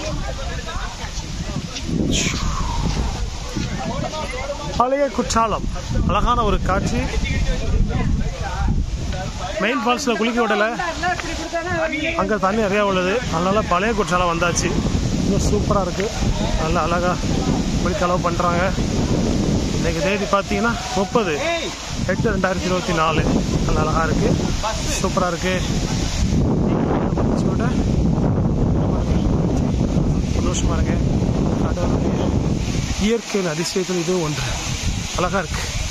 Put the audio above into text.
பழைய குற்றாலம் அழகான ஒரு காட்சி மெயின் ஃபால்ஸில் குளிக்க விடல அங்கே தண்ணி நிறையா உள்ளது அதனால பழைய குற்றாலம் வந்தாச்சு இன்னும் சூப்பராக இருக்குது நல்லா அழகாக குளிக்க அளவு பண்ணுறாங்க இன்னைக்கு தேதி பார்த்தீங்கன்னா முப்பது எட்டு ரெண்டாயிரத்தி இருபத்தி நாலு நல்லா அழகாக இருக்குது சூப்பராக இருக்குது சந்தோஷமா இருங்க கடவுளுடைய இயற்கையின் அதிசயத்தில் இதுவும் ஒன்று அழகாக இருக்குது